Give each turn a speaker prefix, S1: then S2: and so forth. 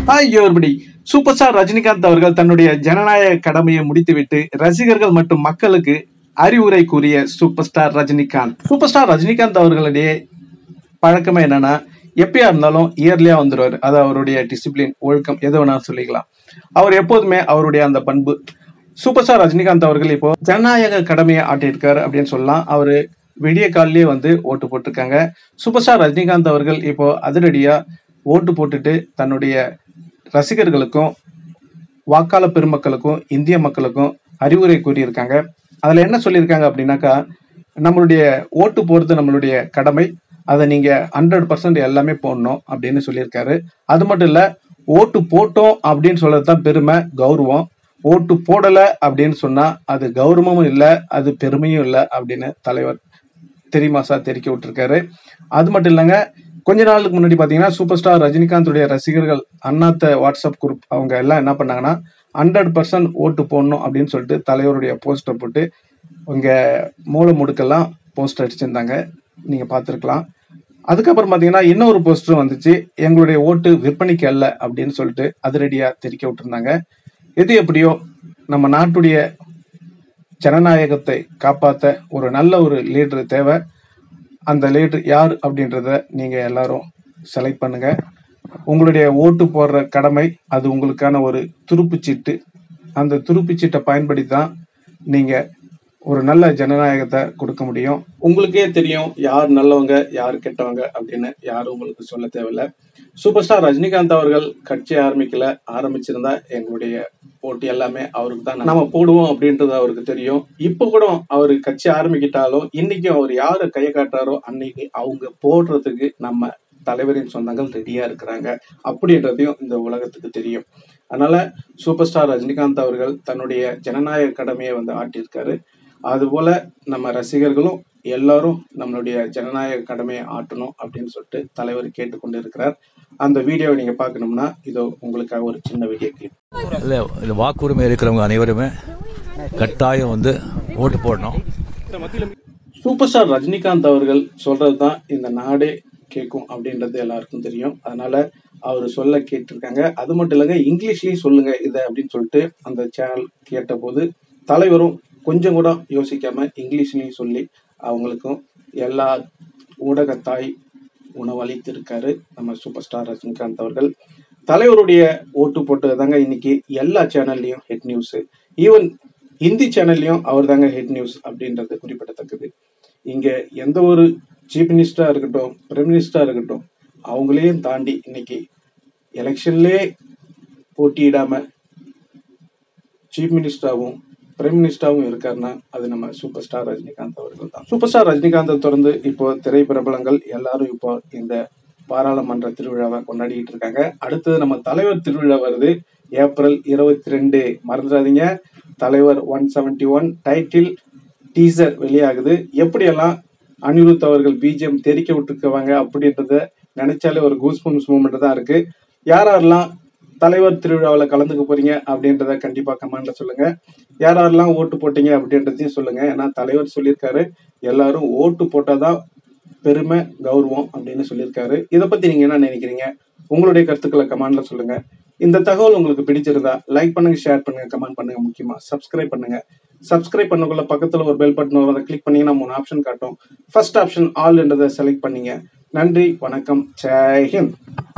S1: hi everybody super star Rajinikanth அவர்கள் தன்னுடைய ஜனநாயக கடமையை முடித்துவிட்டு ரசிகர்கள் மற்றும் மக்களுக்கு அறிவுரை கூறிய super star Rajinikanth super star Rajinikanth அவர்களுடைய பழக்கமே என்னன்னா எப்பயா இருந்தாலும் இயர்லியா வந்துருவாரு அது அவருடைய டிசிப்ளின் ஒழுக்கம் எது வேணாலும் சொல்லிக்கலாம் அவர் எப்போதுமே அவருடைய அந்த பண்பு சூப்பர் ஸ்டார் ரஜினிகாந்த் அவர்கள் இப்போ ஜனநாயக கடமையை ஆட்டியிருக்காரு அப்படின்னு சொல்லலாம் அவரு விடிய காலிலேயே வந்து ஓட்டு போட்டிருக்காங்க சூப்பர் ஸ்டார் ரஜினிகாந்த் அவர்கள் இப்போ அதிரடியா ஓட்டு போட்டுட்டு தன்னுடைய ரசிகர்களுக்கும் வாக்காள பெருமக்களுக்கும் இந்திய மக்களுக்கும் அறிவுரை கூறியிருக்காங்க அதுல என்ன சொல்லியிருக்காங்க அப்படின்னாக்கா நம்மளுடைய ஓட்டு போறது நம்மளுடைய கடமை அதை நீங்க ஹண்ட்ரட் பர்சன்ட் எல்லாமே போடணும் அப்படின்னு சொல்லியிருக்காரு அது மட்டும் இல்ல ஓட்டு போட்டோம் அப்படின்னு சொல்றது தான் பெருமை கௌரவம் ஓட்டு போடல அப்படின்னு சொன்னா அது கௌரவமும் இல்லை அது பெருமையும் இல்லை அப்படின்னு தலைவர் தெரியுமாசா தெரிக்க விட்டுருக்காரு அது மட்டும் இல்லைங்க கொஞ்ச நாளுக்கு முன்னாடி பார்த்தீங்கன்னா சூப்பர் ஸ்டார் ரஜினிகாந்துடைய ரசிகர்கள் அண்ணாத்த வாட்ஸ்அப் குரூப் அவங்க எல்லாம் என்ன பண்ணாங்கன்னா ஹண்ட்ரட் பர்சன்ட் ஓட்டு போடணும் அப்படின்னு சொல்லிட்டு தலைவருடைய போஸ்டர் போட்டு உங்க மூளை முடுக்கெல்லாம் போஸ்டர் அடிச்சிருந்தாங்க நீங்க பார்த்துருக்கலாம் அதுக்கப்புறம் பார்த்தீங்கன்னா இன்னொரு போஸ்டரும் வந்துச்சு எங்களுடைய ஓட்டு விற்பனைக்கு அல்ல அப்படின்னு சொல்லிட்டு அதிரடியாக தெரிக்க விட்டுருந்தாங்க எது எப்படியோ நம்ம நாட்டுடைய ஜனநாயகத்தை காப்பாற்ற ஒரு நல்ல ஒரு லீடர் தேவை அந்த லீடர் யார் அப்படின்றத நீங்க எல்லாரும் செலக்ட் பண்ணுங்க உங்களுடைய ஓட்டு போடுற கடமை அது உங்களுக்கான ஒரு துருப்புச்சீட்டு அந்த துருப்புச்சீட்டை பயன்படுத்தி தான் நீங்க ஒரு நல்ல ஜனநாயகத்தை கொடுக்க முடியும் உங்களுக்கே தெரியும் யார் நல்லவங்க யார் கெட்டவங்க அப்படின்னு யாரும் உங்களுக்கு சொல்ல தேவையில்ல சூப்பர் ஸ்டார் ரஜினிகாந்த் அவர்கள் கட்சி ஆரம்பிக்கல ஆரம்பிச்சிருந்தா எங்களுடைய போட்டி எல்லாமே அவருக்கு தான் நம்ம போடுவோம் அப்படின்றது அவருக்கு தெரியும் இப்ப கூட அவர் கட்சி ஆரம்பிக்கிட்டாலும் இன்னைக்கும் அவர் யாரை கையை காட்டுறாரோ அன்னைக்கு அவங்க போடுறதுக்கு நம்ம தலைவரின் சொந்தங்கள் ரெடியா இருக்கிறாங்க அப்படின்றதையும் இந்த உலகத்துக்கு தெரியும் அதனால சூப்பர் ஸ்டார் ரஜினிகாந்த் அவர்கள் தன்னுடைய ஜனநாயக கடமையை வந்து ஆட்டியிருக்காரு அதுபோல நம்ம ரசிகர்களும் எல்லாரும் நம்மளுடைய ஜனநாயக கடமையை ஆட்டணும் அப்படின்னு சொல்லிட்டு தலைவர் கேட்டுக்கொண்டு இருக்கிறார் அந்த வீடியோவை நீங்க பார்க்கணும்னா இதோ உங்களுக்காக ஒரு சின்ன வீடியோ கிளிப்
S2: இல்லை இந்த வாக்குரிமை இருக்கிறவங்க அனைவருமே கட்டாயம் வந்து ஓட்டு போடணும்
S1: சூப்பர் ஸ்டார் ரஜினிகாந்த் அவர்கள் சொல்றதுதான் இந்த நாடே கேட்கும் அப்படின்றது எல்லாருக்கும் தெரியும் அதனால அவர் சொல்ல கேட்டிருக்காங்க அது மட்டும் இல்லைங்க இங்கிலீஷ்லயும் சொல்லுங்க இதை அப்படின்னு சொல்லிட்டு அந்த சேனல் கேட்டபோது தலைவரும் கொஞ்சம் கூட யோசிக்காம இங்கிலீஷ்லயும் சொல்லி அவங்களுக்கும் எல்லா ஊடகத்தாய் உணவளித்திருக்காரு நம்ம சூப்பர் ஸ்டார் ரஜினிகாந்த் அவர்கள் தலைவருடைய ஓட்டு போட்டது தாங்க இன்னைக்கு எல்லா சேனல்லையும் ஹெட் நியூஸ் ஈவன் ஹிந்தி சேனல்லையும் அவர் தாங்க ஹெட் நியூஸ் அப்படின்றது குறிப்பிடத்தக்கது இங்க எந்த ஒரு சீஃப் மினிஸ்டரா இருக்கட்டும் பிரைம் மினிஸ்டரா இருக்கட்டும் அவங்களையும் தாண்டி இன்னைக்கு எலெக்ஷன்லேயே போட்டியிடாம சீஃப் மினிஸ்டராகவும் பிரைம் மினிஸ்டராகவும் இருக்காருன்னா அது நம்ம சூப்பர் ஸ்டார் ரஜினிகாந்த் அவர்கள் தான் சூப்பர் ஸ்டார் ரஜினிகாந்தை தொடர்ந்து இப்போ திரைப்பிரபலங்கள் எல்லாரும் இப்போ இந்த பாராளுமன்ற திருவிழாவை கொண்டாடிட்டு இருக்காங்க அடுத்தது நம்ம தலைவர் திருவிழா வருது ஏப்ரல் இருபத்தி ரெண்டு மறந்துடாதீங்க Thalaivar one seventy one title teaser வெளியாகுது எப்படியெல்லாம் அனிருத் அவர்கள் பிஜிஎம் தெரிக்க விட்டுருக்கவாங்க அப்படின்றத நினைச்சாலே ஒரு கூஸ்பம்ஸ் மூமெண்ட் தான் இருக்கு யார் யாரெல்லாம் தலைவர் திருவிழாவில் கலந்துக்க போறீங்க அப்படின்றத கண்டிப்பா கமெண்ட்ல சொல்லுங்க யார் யாரெல்லாம் ஓட்டு போட்டீங்க அப்படின்றதையும் சொல்லுங்க ஏன்னா தலைவர் சொல்லியிருக்காரு எல்லாரும் ஓட்டு போட்டாதான் பெருமை கௌரவம் அப்படின்னு சொல்லியிருக்காரு இதை பத்தி நீங்க என்ன நினைக்கிறீங்க உங்களுடைய கருத்துக்களை கமெண்ட்ல சொல்லுங்க இந்த தகவல் உங்களுக்கு பிடிச்சிருந்தா லைக் பண்ணுங்க ஷேர் பண்ணுங்க கமெண்ட் பண்ணுங்க முக்கியமா சப்ஸ்கிரைப் பண்ணுங்க சப்ஸ்கிரைப் பண்ணக்குள்ள பக்கத்துல ஒரு பெல் பட்டன் வரும் அதை கிளிக் பண்ணீங்கன்னா மூணு ஆப்ஷன் காட்டும் ஃபர்ஸ்ட் ஆப்ஷன் ஆல் என்றதை செலக்ட் பண்ணீங்க நன்றி வணக்கம் ஜெய் ஹிந்த்